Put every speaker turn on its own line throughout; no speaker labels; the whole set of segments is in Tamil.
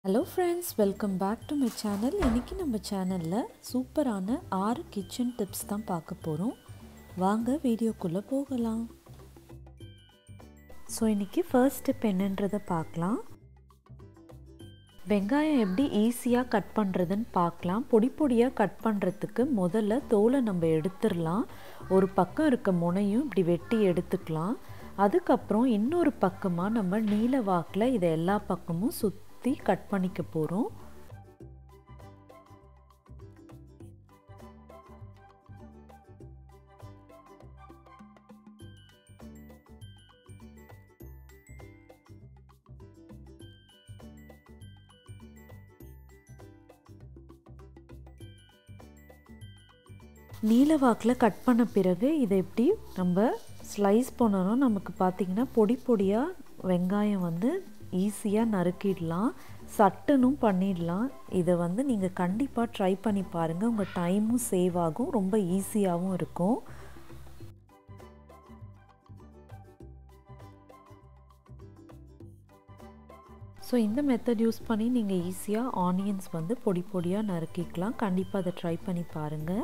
hello friends welcome back to my channel இன்றைக்கி நம்ம சேனலில் சூப்பரான ஆறு கிச்சன் டிப்ஸ் தான் பார்க்க போகிறோம் வாங்க வீடியோக்குள்ளே போகலாம் ஸோ இன்றைக்கி ஃபர்ஸ்ட் டிப் என்னன்றதை பார்க்கலாம் வெங்காயம் எப்படி ஈஸியாக கட் பண்ணுறதுன்னு பார்க்கலாம் பொடி பொடியாக கட் பண்ணுறதுக்கு முதல்ல தோலை நம்ம எடுத்துடலாம் ஒரு பக்கம் இருக்க முனையும் இப்படி வெட்டி எடுத்துக்கலாம் அதுக்கப்புறம் இன்னொரு பக்கமாக நம்ம நீல வாக்கில் இதை எல்லா பக்கமும் சுற்றி கட் பண்ணிக்க போகிறோம் நீல வாக்கில் கட் பண்ண பிறகு இதை எப்படி நம்ம ஸ்லைஸ் பண்ணணும் நமக்கு பார்த்திங்கன்னா பொடி பொடியாக வெங்காயம் வந்து ஈஸியாக நறுக்கிடலாம் சட்டுனும் பண்ணிடலாம் இதை வந்து நீங்கள் கண்டிப்பாக ட்ரை பண்ணி பாருங்கள் உங்கள் டைமும் சேவ் ஆகும் ரொம்ப ஈஸியாகவும் இருக்கும் ஸோ இந்த மெத்தட் யூஸ் பண்ணி நீங்கள் ஈஸியாக ஆனியன்ஸ் வந்து பொடி பொடியாக நறுக்கிக்கலாம் கண்டிப்பாக அதை ட்ரை பண்ணி பாருங்கள்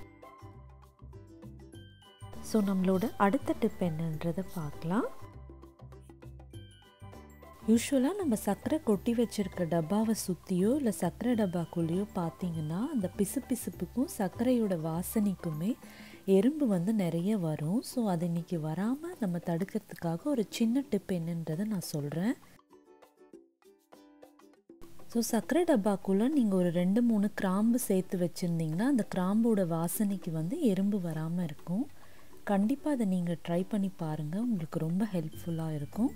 ஸோ நம்மளோட அடுத்த டிப் என்னன்றதை பார்க்கலாம் யூஸ்வலாக நம்ம சர்க்கரை கொட்டி வச்சுருக்க டப்பாவை சுற்றியோ இல்லை சர்க்கரை டப்பாக்குள்ளேயோ பார்த்தீங்கன்னா அந்த பிசு பிசுப்புக்கும் சர்க்கரையோட வாசனைக்குமே எறும்பு வந்து நிறைய வரும் ஸோ அது இன்றைக்கி வராமல் நம்ம தடுக்கிறதுக்காக ஒரு சின்ன டிப் என்னன்றதை நான் சொல்கிறேன் ஸோ சர்க்கரை டப்பாக்குள்ளே நீங்கள் ஒரு ரெண்டு மூணு கிராம்பு சேர்த்து வச்சுருந்தீங்கன்னா அந்த கிராம்போட வாசனைக்கு வந்து எறும்பு வராமல் இருக்கும் கண்டிப்பாக அதை நீங்கள் ட்ரை பண்ணி பாருங்கள் உங்களுக்கு ரொம்ப ஹெல்ப்ஃபுல்லாக இருக்கும்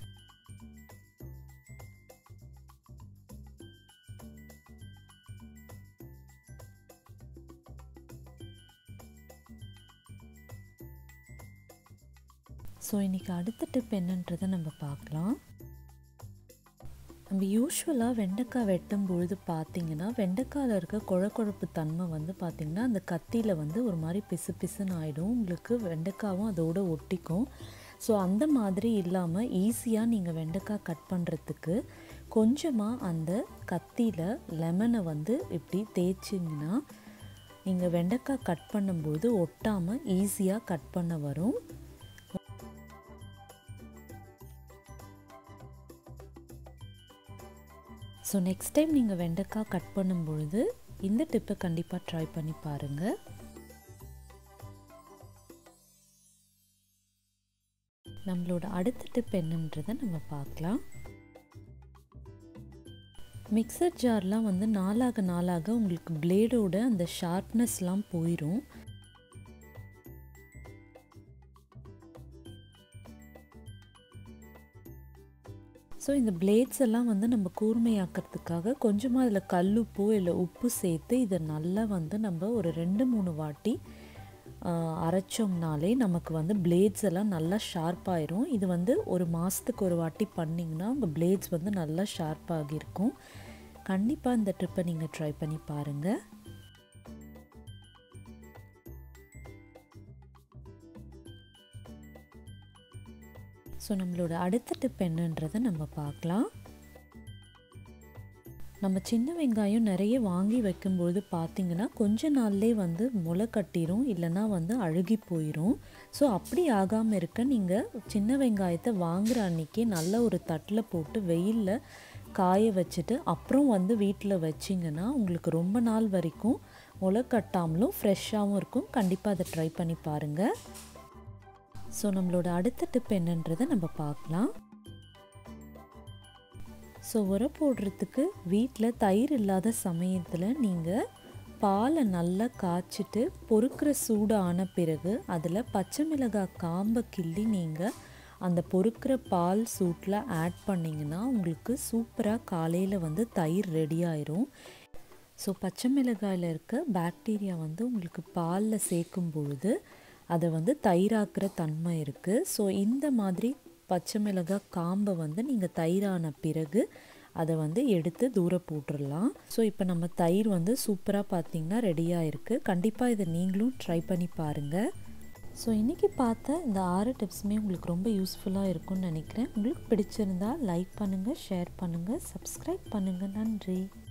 ஸோ இன்றைக்கி அடுத்த டிப் என்னன்றதை நம்ம பார்க்கலாம் நம்ம யூஸ்வலாக வெண்டைக்காய் வெட்டும் பொழுது பார்த்திங்கன்னா வெண்டைக்காயில் இருக்க குழக்குழப்பு தன்மை வந்து பார்த்திங்கன்னா அந்த கத்தியில் வந்து ஒரு மாதிரி பிசு பிசுன்னு ஆகிடும் உங்களுக்கு வெண்டைக்காவும் அதோடு ஒட்டிக்கும் ஸோ அந்த மாதிரி இல்லாமல் ஈஸியாக நீங்கள் வெண்டைக்காய் கட் பண்ணுறதுக்கு கொஞ்சமாக அந்த கத்தியில் லெமனை வந்து இப்படி தேய்ச்சிங்கன்னா நீங்கள் வெண்டைக்காய் கட் பண்ணும்போது ஒட்டாமல் ஈஸியாக கட் பண்ண வரும் ஸோ நெக்ஸ்ட் டைம் நீங்கள் வெண்டைக்காய் கட் பண்ணும் பொழுது இந்த டிப்பை கண்டிப்பாக ட்ரை பண்ணி பாருங்கள் நம்மளோட அடுத்த டிப் என்னன்றதை நம்ம பார்க்கலாம் மிக்சர் ஜார்லாம் வந்து நாளாக நாளாக உங்களுக்கு பிளேடோட அந்த ஷார்ப்னஸ்லாம் போயிடும் ஸோ இந்த பிளேட்ஸ் எல்லாம் வந்து நம்ம கூர்மையாக்கிறதுக்காக கொஞ்சமாக அதில் கல்லுப்போ இல்லை உப்பு சேர்த்து இதை நல்லா வந்து நம்ம ஒரு ரெண்டு மூணு வாட்டி அரைச்சோம்னாலே நமக்கு வந்து பிளேட்ஸ் எல்லாம் நல்லா ஷார்ப்பாயிரும் இது வந்து ஒரு மாதத்துக்கு ஒரு வாட்டி பண்ணிங்கன்னா உங்கள் பிளேட்ஸ் வந்து நல்லா ஷார்ப்பாகிருக்கும் கண்டிப்பாக இந்த ட்ரிப்பை நீங்கள் ட்ரை பண்ணி பாருங்கள் ஸோ நம்மளோட அடுத்த டிப் என்னன்றதை நம்ம பார்க்கலாம் நம்ம சின்ன வெங்காயம் நிறைய வாங்கி வைக்கும்பொழுது பார்த்திங்கன்னா கொஞ்ச நாள்லேயே வந்து முளை கட்டிரும் இல்லைனா வந்து அழுகி போயிடும் ஸோ அப்படி ஆகாமல் இருக்க நீங்கள் சின்ன வெங்காயத்தை வாங்குகிற அன்றைக்கி நல்ல ஒரு தட்டில் போட்டு வெயிலில் காய வச்சுட்டு அப்புறம் வந்து வீட்டில் வச்சிங்கன்னா உங்களுக்கு ரொம்ப நாள் வரைக்கும் முளை கட்டாமலும் ஃப்ரெஷ்ஷாகவும் இருக்கும் கண்டிப்பாக அதை ட்ரை பண்ணி பாருங்கள் ஸோ நம்மளோட அடுத்த டிப் என்னன்றதை நம்ம பார்க்கலாம் ஸோ உர போடுறதுக்கு வீட்டில் தயிர் இல்லாத சமயத்தில் நீங்கள் பாலை நல்லா காய்ச்சிட்டு பொறுக்கிற சூடு ஆன பிறகு அதில் பச்சை மிளகாய் காம்பை கிள்ளி நீங்கள் அந்த பொறுக்கிற பால் சூட்டில் ஆட் பண்ணிங்கன்னா உங்களுக்கு சூப்பராக காலையில் வந்து தயிர் ரெடி ஆயிரும் ஸோ பச்சை மிளகாயில் இருக்க பாக்டீரியா வந்து உங்களுக்கு பாலில் சேர்க்கும் பொழுது அதை வந்து தயிராக்குற தன்மை இருக்குது ஸோ இந்த மாதிரி பச்சை மிளகாய் காம்பை வந்து நீங்கள் தயிரான பிறகு அதை வந்து எடுத்து தூர போட்டுடலாம் ஸோ இப்போ நம்ம தயிர் வந்து சூப்பராக பார்த்திங்கன்னா ரெடியாக இருக்குது கண்டிப்பாக இதை நீங்களும் ட்ரை பண்ணி பாருங்கள் ஸோ இன்றைக்கி பார்த்த இந்த ஆறு டிப்ஸுமே உங்களுக்கு ரொம்ப யூஸ்ஃபுல்லாக இருக்கும்னு நினைக்கிறேன் உங்களுக்கு பிடிச்சிருந்தா லைக் பண்ணுங்கள் ஷேர் பண்ணுங்கள் சப்ஸ்கிரைப் பண்ணுங்கள் நன்றி